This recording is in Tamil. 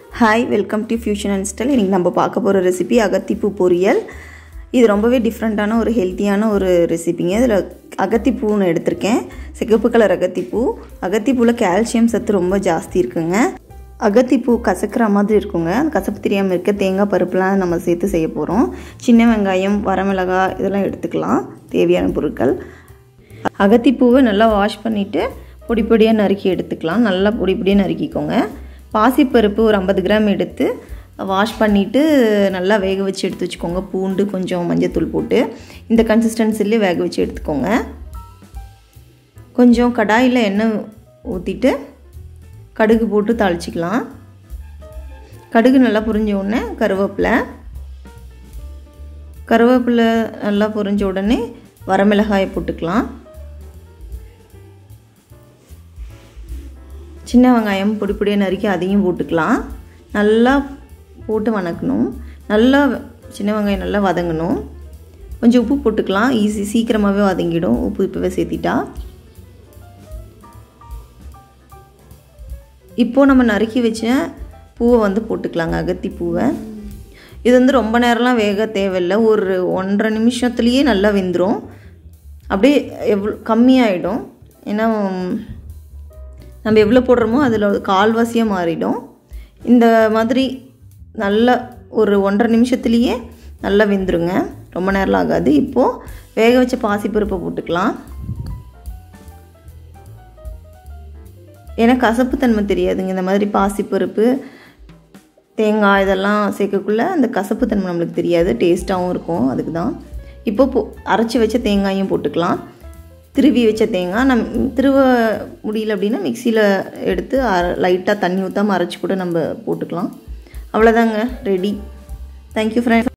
hi welcome to Fusion and Style இன்றைக்கி நம்ம பார்க்க போகிற ரெசிபி அகத்திப்பூ பொரியல் இது ரொம்பவே டிஃப்ரெண்ட்டான ஒரு ஹெல்த்தியான ஒரு ரெசிபிங்க இதில் அகத்திப்பூன்னு எடுத்திருக்கேன் சிகப்பு கலர் அகத்திப்பூ அகத்திப்பூவில் கால்சியம் சத்து ரொம்ப ஜாஸ்தி இருக்குங்க அகத்திப்பூ கசக்கிற மாதிரி இருக்குங்க அந்த கசப்பு தெரியாமல் இருக்க தேங்காய் பருப்புலாம் நம்ம சேர்த்து செய்ய போகிறோம் சின்ன வெங்காயம் வரமிளகாய் இதெல்லாம் எடுத்துக்கலாம் தேவையான பொருட்கள் அகத்திப்பூவை நல்லா வாஷ் பண்ணிவிட்டு பொடி பொடியாக நறுக்கி எடுத்துக்கலாம் நல்லா பொடி பொடியாக நறுக்கிக்கோங்க பாசிப்பருப்பு ஒரு ஐம்பது கிராம் எடுத்து வாஷ் பண்ணிவிட்டு நல்லா வேக வச்சு எடுத்து வச்சுக்கோங்க பூண்டு கொஞ்சம் மஞ்சத்தூள் போட்டு இந்த கன்சிஸ்டன்சிலே வேக வச்சு எடுத்துக்கோங்க கொஞ்சம் கடாயில் எண்ணெய் ஊற்றிட்டு கடுகு போட்டு தாளிச்சிக்கலாம் கடுகு நல்லா புரிஞ்ச உடனே கருவேப்பிலை கருவேப்பிலை நல்லா புரிஞ்ச உடனே வரமிளகாயை போட்டுக்கலாம் சின்ன வெங்காயம் பொடி பொடியாக நறுக்கி அதையும் போட்டுக்கலாம் நல்லா போட்டு வணக்கணும் நல்லா சின்ன வெங்காயம் நல்லா வதங்கணும் கொஞ்சம் உப்பு போட்டுக்கலாம் ஈஸி சீக்கிரமாகவே வதங்கிடும் உப்பு இப்போவே சேர்த்திட்டா இப்போது நம்ம நறுக்கி வச்ச பூவை வந்து போட்டுக்கலாங்க அகத்தி பூவை இது வந்து ரொம்ப நேரம்லாம் வேக தேவையில்லை ஒரு ஒன்றரை நிமிஷத்துலேயே நல்லா வெந்துடும் அப்படியே எவ்வளோ கம்மியாயிடும் ஏன்னா நம்ம எவ்வளோ போடுறோமோ அதில் கால்வாசியாக மாறிடும் இந்த மாதிரி நல்லா ஒரு ஒன்றரை நிமிஷத்துலேயே நல்லா வெந்துருங்க ரொம்ப நேரம் ஆகாது இப்போது வேக வச்ச பாசிப்பருப்பை போட்டுக்கலாம் ஏன்னா கசப்பு தன்மை தெரியாதுங்க இந்த மாதிரி பாசிப்பருப்பு தேங்காய் இதெல்லாம் சேர்க்கக்குள்ளே அந்த கசப்பு தன்மை நம்மளுக்கு தெரியாது டேஸ்ட்டாகவும் இருக்கும் அதுக்கு தான் இப்போ போ அரைச்சி வச்ச தேங்காயும் போட்டுக்கலாம் திருவி வச்ச தேங்காய் நம் திருவ முடியல அப்படின்னா மிக்சியில் எடுத்து அர லைட்டாக தண்ணி ஊற்றாமல் அரைச்சி கூட நம்ம போட்டுக்கலாம் அவ்வளோதாங்க ரெடி தேங்க்யூ ஃப்ரெண்ட்